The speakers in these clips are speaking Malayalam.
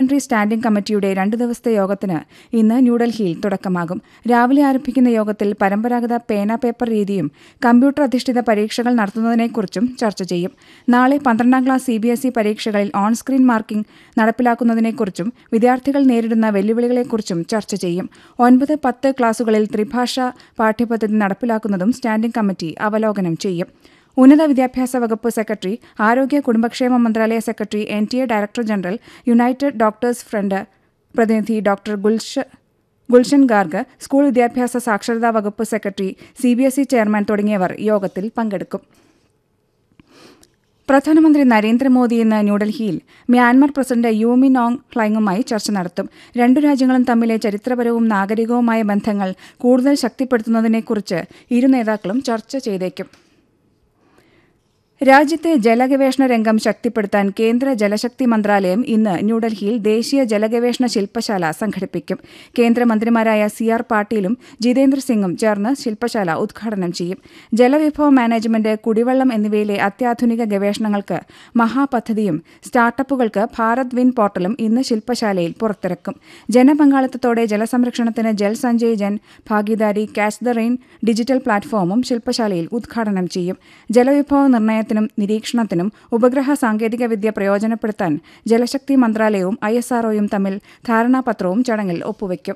പാർലമെന്ററി സ്റ്റാൻഡിംഗ് കമ്മിറ്റിയുടെ രണ്ട് ദിവസത്തെ യോഗത്തിന് ഇന്ന് ന്യൂഡൽഹിയിൽ തുടക്കമാകും രാവിലെ ആരംഭിക്കുന്ന യോഗത്തിൽ പരമ്പരാഗത പേന പേപ്പർ രീതിയും കമ്പ്യൂട്ടർ അധിഷ്ഠിത പരീക്ഷകൾ നടത്തുന്നതിനെക്കുറിച്ചും ചർച്ച ചെയ്യും നാളെ പന്ത്രണ്ടാം class C B S E പരീക്ഷകളിൽ ഓൺ സ്ക്രീൻ മാർക്കിംഗ് നടപ്പിലാക്കുന്നതിനെക്കുറിച്ചും വിദ്യാർത്ഥികൾ നേരിടുന്ന വെല്ലുവിളികളെക്കുറിച്ചും ചർച്ച ചെയ്യും ഒൻപത് പത്ത് ക്ലാസുകളിൽ ത്രിഭാഷാ പാഠ്യപദ്ധതി നടപ്പിലാക്കുന്നതും സ്റ്റാൻഡിംഗ് കമ്മിറ്റി അവലോകനം ചെയ്യും ഉന്നത വിദ്യാഭ്യാസ വകുപ്പ് സെക്രട്ടറി ആരോഗ്യ കുടുംബക്ഷേമ മന്ത്രാലയ secretary N T A director general united doctors front പ്രതിനിധി ഡോക്ടർ ഗുൽഷ ഗുൽഷൻ ഗാർഗ് സ്കൂൾ വിദ്യാഭ്യാസ സാക്ഷരതാ വകുപ്പ് secretary C B S E chairman തുടങ്ങിയവർ യോഗത്തിൽ പങ്കെടുക്കും പ്രധാനമന്ത്രി നരേന്ദ്രമോദി ഇന്ന് ന്യൂഡൽഹിയിൽ മ്യാൻമർ പ്രസിഡന്റ് യൂമി നോങ് ഫ്ലൈങ്ങുമായി ചർച്ച നടത്തും രണ്ടു രാജ്യങ്ങളും തമ്മിലെ ചരിത്രപരവും നാഗരികവുമായ ബന്ധങ്ങൾ കൂടുതൽ ശക്തിപ്പെടുത്തുന്നതിനെക്കുറിച്ച് ഇരു നേതാക്കളും ചർച്ച ചെയ്തേക്കും രാജ്യത്തെ ജലഗവേഷണ രംഗം ശക്തിപ്പെടുത്താൻ കേന്ദ്ര ജലശക്തി മന്ത്രാലയം ഇന്ന് ന്യൂഡൽഹിയിൽ ദേശീയ ജലഗവേഷണ ശില്പശാല സംഘടിപ്പിക്കും കേന്ദ്രമന്ത്രിമാരായ സി ആർ പാട്ടീലും ജിതേന്ദ്ര സിംഗും ചേർന്ന് ശില്പശാല ഉദ്ഘാടനം ചെയ്യും ജലവിഭവ മാനേജ്മെന്റ് കുടിവെള്ളം എന്നിവയിലെ അത്യാധുനിക ഗവേഷണങ്ങൾക്ക് മഹാപദ്ധതിയും സ്റ്റാർട്ടപ്പുകൾക്ക് ഭാരത് വിൻ പോർട്ടലും ഇന്ന് ശില്പശാലയിൽ പുറത്തിറക്കും ജനപങ്കാളിത്തത്തോടെ ജലസംരക്ഷണത്തിന് Jal Sanchay Jan Bhagidari catch the rain digital പ്ലാറ്റ്ഫോമും ശില്പശാലയിൽ ഉദ്ഘാടനം ചെയ്യും ജലവിഭവ നിർണ്ണയത്തിനും നിരീക്ഷണത്തിനും ഉപഗ്രഹ സാങ്കേതികവിദ്യ പ്രയോജനപ്പെടുത്താൻ ജലശക്തി മന്ത്രാലയവും ഐ എസ് ആർഒയും തമ്മിൽ ധാരണാപത്രവും ചടങ്ങിൽ ഒപ്പുവയ്ക്കും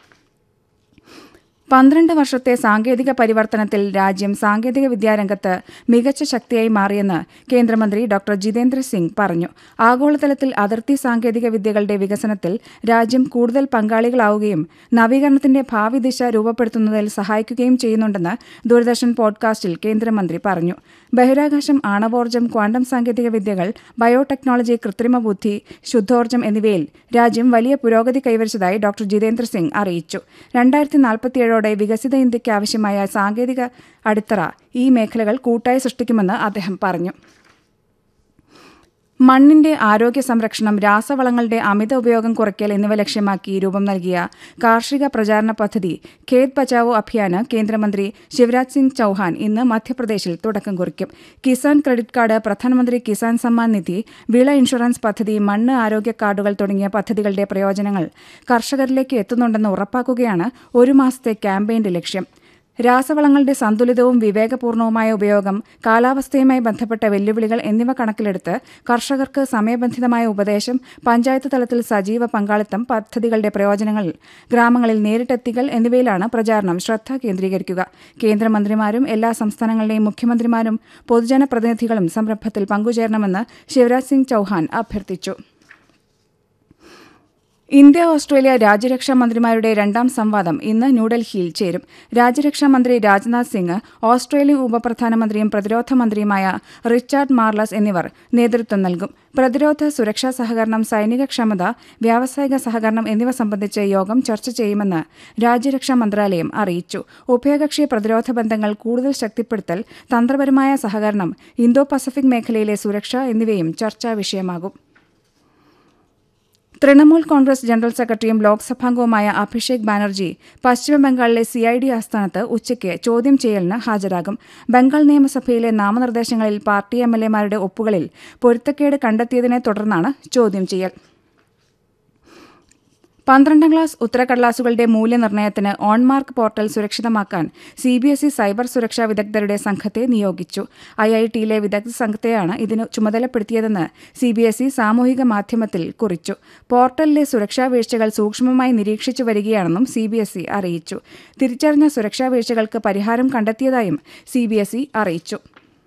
പന്ത്രണ്ട് വർഷത്തെ സാങ്കേതിക പരിവർത്തനത്തിൽ രാജ്യം സാങ്കേതിക വിദ്യാരംഗത്ത് മികച്ച ശക്തിയായി മാറിയെന്ന് കേന്ദ്രമന്ത്രി ഡോക്ടർ ജിതേന്ദ്ര സിംഗ് പറഞ്ഞു ആഗോളതലത്തിൽ അതിർത്തി സാങ്കേതിക വിദ്യകളുടെ വികസനത്തിൽ രാജ്യം കൂടുതൽ പങ്കാളികളാവുകയും നവീകരണത്തിന്റെ ഭാവി ദിശ രൂപപ്പെടുത്തുന്നതിൽ സഹായിക്കുകയും ചെയ്യുന്നുണ്ടെന്ന് ദൂരദർശൻ പോഡ്കാസ്റ്റിൽ കേന്ദ്രമന്ത്രി പറഞ്ഞു ബഹിരാകാശം ആണവോർജ്ജം ക്വാണ്ടം സാങ്കേതിക വിദ്യകൾ ബയോടെക്നോളജി കൃത്രിമ ബുദ്ധി ശുദ്ധോർജ്ജം എന്നിവയിൽ രാജ്യം വലിയ പുരോഗതി കൈവരിച്ചതായി ഡോക്ടർ ജിതേന്ദ്ര സിംഗ് അറിയിച്ചു രണ്ടായിരത്തി നാൽപ്പത്തിയേഴോടെ വികസിത ഇന്ത്യയ്ക്ക് ആവശ്യമായ സാങ്കേതിക അടിത്തറ ഈ മേഖലകൾ കൂട്ടായി സൃഷ്ടിക്കുമെന്ന് അദ്ദേഹം പറഞ്ഞു മണ്ണിന്റെ ആരോഗ്യ സംരക്ഷണം രാസവളങ്ങളുടെ അമിത ഉപയോഗം കുറയ്ക്കൽ എന്നിവ ലക്ഷ്യമാക്കി രൂപം നൽകിയ കാർഷിക പ്രചാരണ പദ്ധതി ഖേത് ബച്ചാവോ അഭിയാന് കേന്ദ്രമന്ത്രി ശിവരാജ് സിംഗ് ചൌഹാൻ ഇന്ന് മധ്യപ്രദേശിൽ തുടക്കം കുറിക്കും കിസാൻ ക്രെഡിറ്റ് കാർഡ് പ്രധാനമന്ത്രി കിസാൻ സമ്മാൻ നിധി വിള ഇൻഷുറൻസ് പദ്ധതി മണ്ണ് ആരോഗ്യ കാർഡുകൾ തുടങ്ങിയ പദ്ധതികളുടെ പ്രയോജനങ്ങൾ കർഷകരിലേക്ക് എത്തുന്നുണ്ടെന്ന് ഉറപ്പാക്കുകയാണ് ഒരു മാസത്തെ ക്യാമ്പയിന്റെ ലക്ഷ്യം രാസവളങ്ങളുടെ സന്തുലിതവും വിവേകപൂർണവുമായ ഉപയോഗം കാലാവസ്ഥയുമായി ബന്ധപ്പെട്ട വെല്ലുവിളികൾ എന്നിവ കണക്കിലെടുത്ത് കർഷകർക്ക് സമയബന്ധിതമായ ഉപദേശം പഞ്ചായത്ത് തലത്തിൽ സജീവ പങ്കാളിത്തം പദ്ധതികളുടെ പ്രയോജനങ്ങൾ ഗ്രാമങ്ങളിൽ നേരിട്ടെത്തിക്കൽ എന്നിവയിലാണ് പ്രചാരണം ശ്രദ്ധ കേന്ദ്രീകരിക്കുക കേന്ദ്രമന്ത്രിമാരും എല്ലാ സംസ്ഥാനങ്ങളിലെയും മുഖ്യമന്ത്രിമാരും പൊതുജനപ്രതിനിധികളും സംരംഭത്തിൽ പങ്കുചേരണമെന്ന് ശിവരാജ് സിംഗ് ചൌഹാൻ അഭ്യർത്ഥിച്ചു ഇന്ത്യ ഓസ്ട്രേലിയ രാജ്യരക്ഷാ മന്ത്രിമാരുടെ രണ്ടാം സംവാദം ഇന്ന് ന്യൂഡൽഹിയിൽ ചേരും രാജ്യരക്ഷാ മന്ത്രി രാജ്നാഥ് സിംഗ് ഓസ്ട്രേലിയൻ ഉപപ്രധാനമന്ത്രിയും പ്രതിരോധ മന്ത്രിയുമായ റിച്ചാർഡ് മാർലസ് എന്നിവർ നേതൃത്വം നൽകും പ്രതിരോധ സുരക്ഷാ സഹകരണം സൈനിക ക്ഷമത വ്യാവസായിക സഹകരണം എന്നിവ സംബന്ധിച്ച് യോഗം ചർച്ച ചെയ്യുമെന്ന് രാജ്യരക്ഷാ മന്ത്രാലയം അറിയിച്ചു ഉഭയകക്ഷി പ്രതിരോധ ബന്ധങ്ങൾ കൂടുതൽ ശക്തിപ്പെടുത്തൽ തന്ത്രപരമായ സഹകരണം ഇന്തോ പസഫിക് മേഖലയിലെ സുരക്ഷ എന്നിവയും ചർച്ചാ വിഷയമാകും തൃണമൂൽ കോൺഗ്രസ് ജനറൽ സെക്രട്ടറിയും ലോക്സഭാംഗവുമായ അഭിഷേക് ബാനർജി പശ്ചിമബംഗാളിലെ സി ഐ ഡി ആസ്ഥാനത്ത് ഉച്ചയ്ക്ക് ചോദ്യം ചെയ്യലിന് ഹാജരാകും ബംഗാൾ നിയമസഭയിലെ നാമനിർദ്ദേശങ്ങളിൽ പാർട്ടി എം എൽ എമാരുടെ ഒപ്പുകളിൽ പൊരുത്തക്കേട് കണ്ടെത്തിയതിനെ തുടർന്നാണ് ചോദ്യം ചെയ്യൽ പന്ത്രണ്ടാം ക്ലാസ് ഉത്തരക്കടലാസുകളുടെ മൂല്യനിർണ്ണയത്തിന് ഓൺമാർക്ക് പോർട്ടൽ സുരക്ഷിതമാക്കാൻ C B S E cyber സുരക്ഷാ വിദഗ്ധരുടെ സംഘത്തെ നിയോഗിച്ചു ഐ ഐ ടിയിലെ വിദഗ്ധ സംഘത്തെയാണ് ഇതിന് ചുമതലപ്പെടുത്തിയതെന്ന് സി ബി എസ് ഇ സാമൂഹിക മാധ്യമത്തിൽ കുറിച്ചു പോർട്ടലിലെ സുരക്ഷാ വീഴ്ചകൾ സൂക്ഷ്മമായി നിരീക്ഷിച്ചു വരികയാണെന്നും സി ബി എസ് ഇ അറിയിച്ചു തിരിച്ചറിഞ്ഞ സുരക്ഷാ വീഴ്ചകൾക്ക് പരിഹാരം കണ്ടെത്തിയതായും സി ബി എസ് ഇ അറിയിച്ചു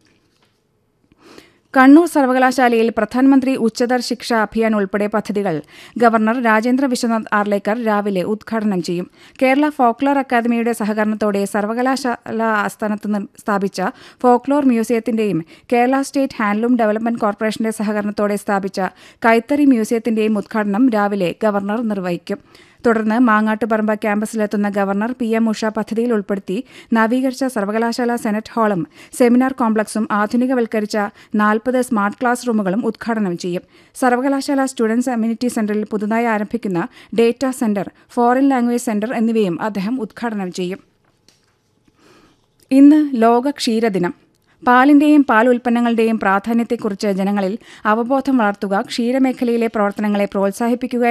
കണ്ണൂർ സർവകലാശാലയിൽ പ്രധാനമന്ത്രി ഉച്ചതർ ശിക്ഷ അഭിയാൻ ഉൾപ്പെടെ പദ്ധതികൾ ഗവർണർ രാജേന്ദ്ര വിശ്വനാഥ് ആർലേക്കർ രാവിലെ ഉദ്ഘാടനം ചെയ്യും കേരള ഫോക്ലോർ അക്കാദമിയുടെ സഹകരണത്തോടെ സർവകലാശാല ആസ്ഥാനത്ത് സ്ഥാപിച്ച ഫോക്ലോർ മ്യൂസിയത്തിന്റെയും കേരള സ്റ്റേറ്റ് ഹാൻഡ്ലൂം ഡെവലപ്മെന്റ് കോർപ്പറേഷന്റെ സഹകരണത്തോടെ സ്ഥാപിച്ച കൈത്തറി മ്യൂസിയത്തിന്റെയും ഉദ്ഘാടനം രാവിലെ ഗവർണർ നിർവഹിക്കും തുടർന്ന് മാങ്ങാട്ടുപറമ്പ് ക്യാമ്പസിലെത്തുന്ന ഗവർണർ പി എം ഉഷ പദ്ധതിയിൽ ഉൾപ്പെടുത്തി നവീകരിച്ച സർവകലാശാല സെനറ്റ് ഹാളും സെമിനാർ കോംപ്ലക്സും ആധുനികവൽക്കരിച്ച നാൽപ്പത് സ്മാർട്ട് ക്ലാസ് റൂമുകളും ഉദ്ഘാടനം ചെയ്യും സർവകലാശാല സ്റ്റുഡൻസ് അമ്യൂണിറ്റി സെന്ററിൽ പുതുതായി ആരംഭിക്കുന്ന data centre foreign language centre എന്നിവയും അദ്ദേഹം ഉദ്ഘാടനം ചെയ്യും ഇന്ന് ലോക ക്ഷീരദിനം പാലിന്റെയും പാൽ ഉൽപ്പന്നങ്ങളുടെയും പ്രാധാന്യത്തെക്കുറിച്ച് ജനങ്ങളിൽ അവബോധം വളർത്തുക ക്ഷീരമേഖലയിലെ പ്രവർത്തനങ്ങളെ പ്രോത്സാഹിപ്പിക്കുക